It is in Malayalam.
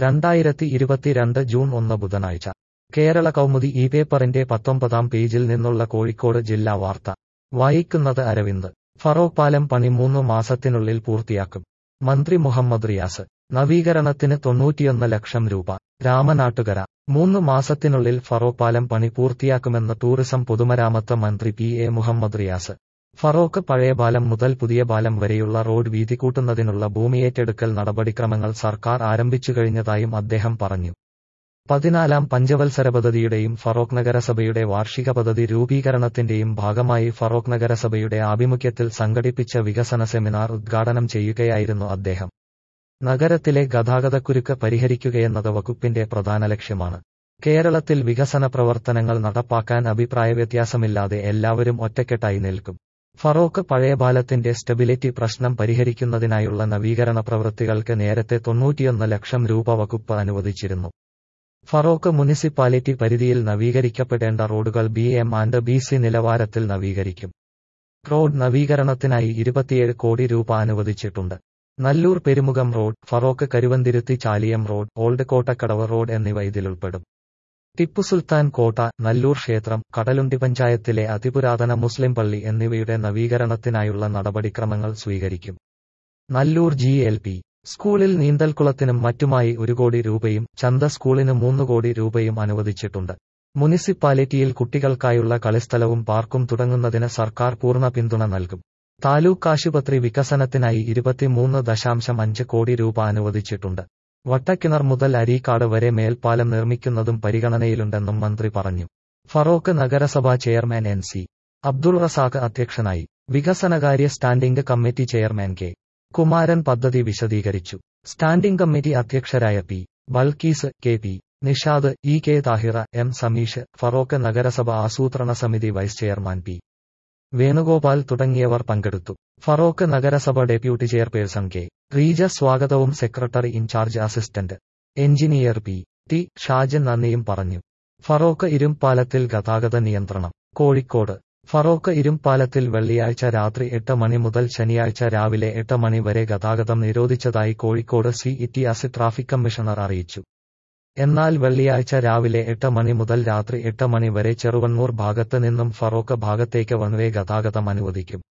രണ്ടായിരത്തി ഇരുപത്തിരണ്ട് ജൂൺ ഒന്ന് ബുധനാഴ്ച കേരള കൗമുദി ഈ പേപ്പറിന്റെ പത്തൊമ്പതാം പേജിൽ നിന്നുള്ള കോഴിക്കോട് ജില്ലാ വാർത്ത വായിക്കുന്നത് അരവിന്ദ് ഫറോക്ക് പാലം പണി മൂന്ന് മാസത്തിനുള്ളിൽ പൂർത്തിയാക്കും മന്ത്രി മുഹമ്മദ് റിയാസ് നവീകരണത്തിന് തൊണ്ണൂറ്റിയൊന്ന് ലക്ഷം രൂപ രാമനാട്ടുകര മൂന്ന് മാസത്തിനുള്ളിൽ ഫറോക്ക് പാലം പണി പൂർത്തിയാക്കുമെന്ന് ടൂറിസം പൊതുമരാമത്ത് മന്ത്രി പി എ മുഹമ്മദ് റിയാസ് ഫറോക്ക് പഴയ പാലം മുതൽ പുതിയ പാലം വരെയുള്ള റോഡ് വീതി കൂട്ടുന്നതിനുള്ള ഭൂമിയേറ്റെടുക്കൽ നടപടിക്രമങ്ങൾ സർക്കാർ ആരംഭിച്ചു കഴിഞ്ഞതായും അദ്ദേഹം പറഞ്ഞു പതിനാലാം പഞ്ചവത്സര പദ്ധതിയുടെയും ഫറോക്ക് നഗരസഭയുടെ വാർഷിക പദ്ധതി രൂപീകരണത്തിന്റെയും ഭാഗമായി ഫറോക്ക് നഗരസഭയുടെ ആഭിമുഖ്യത്തിൽ സംഘടിപ്പിച്ച വികസന സെമിനാർ ഉദ്ഘാടനം ചെയ്യുകയായിരുന്നു അദ്ദേഹം നഗരത്തിലെ ഗതാഗതക്കുരുക്ക് പരിഹരിക്കുകയെന്നത് വകുപ്പിന്റെ പ്രധാന ലക്ഷ്യമാണ് കേരളത്തിൽ വികസന പ്രവർത്തനങ്ങൾ നടപ്പാക്കാൻ അഭിപ്രായ വ്യത്യാസമില്ലാതെ എല്ലാവരും ഒറ്റക്കെട്ടായി നിൽക്കും ഫറോക്ക് പഴയ പാലത്തിന്റെ സ്റ്റെബിലിറ്റി പ്രശ്നം പരിഹരിക്കുന്നതിനായുള്ള നവീകരണ പ്രവൃത്തികൾക്ക് നേരത്തെ തൊണ്ണൂറ്റിയൊന്ന് ലക്ഷം രൂപ വകുപ്പ് അനുവദിച്ചിരുന്നു ഫറോക്ക് മുനിസിപ്പാലിറ്റി പരിധിയിൽ നവീകരിക്കപ്പെടേണ്ട റോഡുകൾ B M and B C നിലവാരത്തിൽ നവീകരിക്കും റോഡ് നവീകരണത്തിനായി ഇരുപത്തിയേഴ് കോടി രൂപ അനുവദിച്ചിട്ടുണ്ട് Nallur Perumukham road Feroke Karuvanthiruthy Chaliyam road old Kottakkadavu road എന്നിവ ഇതിലുൾപ്പെടും ടിപ്പു സുൽത്താൻ കോട്ട നല്ലൂർ ക്ഷേത്രം കടലുണ്ടി പഞ്ചായത്തിലെ അതിപുരാതന മുസ്ലിം പള്ളി എന്നിവയുടെ നവീകരണത്തിനായുള്ള നടപടിക്രമങ്ങൾ സ്വീകരിക്കും നല്ലൂർ ജി എൽ പി സ്കൂളിൽ നീന്തൽക്കുളത്തിനും മറ്റുമായി ഒരു കോടി രൂപയും ചന്ത സ്കൂളിന് മൂന്ന് കോടി രൂപയും അനുവദിച്ചിട്ടുണ്ട് മുനിസിപ്പാലിറ്റിയിൽ കുട്ടികൾക്കായുള്ള കളിസ്ഥലവും പാർക്കും തുടങ്ങുന്നതിന് സർക്കാർ പൂർണ്ണ പിന്തുണ നൽകും താലൂക്ക് ആശുപത്രി വികസനത്തിനായി ഇരുപത്തിമൂന്ന് ദശാംശം അഞ്ച് കോടി രൂപ അനുവദിച്ചിട്ടുണ്ട് വട്ടക്കിണർ മുതൽ അരീക്കാട് വരെ മേൽപ്പാലം നിർമ്മിക്കുന്നതും പരിഗണനയിലുണ്ടെന്നും മന്ത്രി പറഞ്ഞു ഫറോക്ക് നഗരസഭാ chairman N C Abdul Razak അധ്യക്ഷനായി വികസനകാര്യ standing committee chairman K Kumaran പദ്ധതി വിശദീകരിച്ചു സ്റ്റാൻഡിംഗ് കമ്മിറ്റി അധ്യക്ഷരായ P Balkees K P Nishad E K Thahira M Sameesh Feroke നഗരസഭ ആസൂത്രണ സമിതി വൈസ് ചെയർമാൻ പി വേണുഗോപാൽ തുടങ്ങിയവർ പങ്കെടുത്തു ഫറോക്ക് നഗരസഭ ഡെപ്യൂട്ടി ചെയർപേഴ്സൺ കെ റീജ സ്വാഗതവും secretary in charge assistant engineer P T Shajan നന്ദിയും പറഞ്ഞു ഫറോക്ക് ഇരുമ്പാലത്തിൽ ഗതാഗത നിയന്ത്രണം കോഴിക്കോട് ഫറോക്ക് ഇരുമ്പാലത്തിൽ വെള്ളിയാഴ്ച രാത്രി എട്ട് മണി മുതൽ ശനിയാഴ്ച രാവിലെ എട്ട് മണി വരെ ഗതാഗതം നിരോധിച്ചതായി Kozhikode C Ittiyas traffic commissioner അറിയിച്ചു എന്നാൽ വെള്ളിയാഴ്ച രാവിലെ എട്ട് മണി മുതൽ രാത്രി എട്ട് മണി വരെ ചെറുവണ്ണൂർ ഭാഗത്ത് നിന്നും ഫറോക്ക് ഭാഗത്തേക്ക് വൺവേ ഗതാഗതം അനുവദിക്കും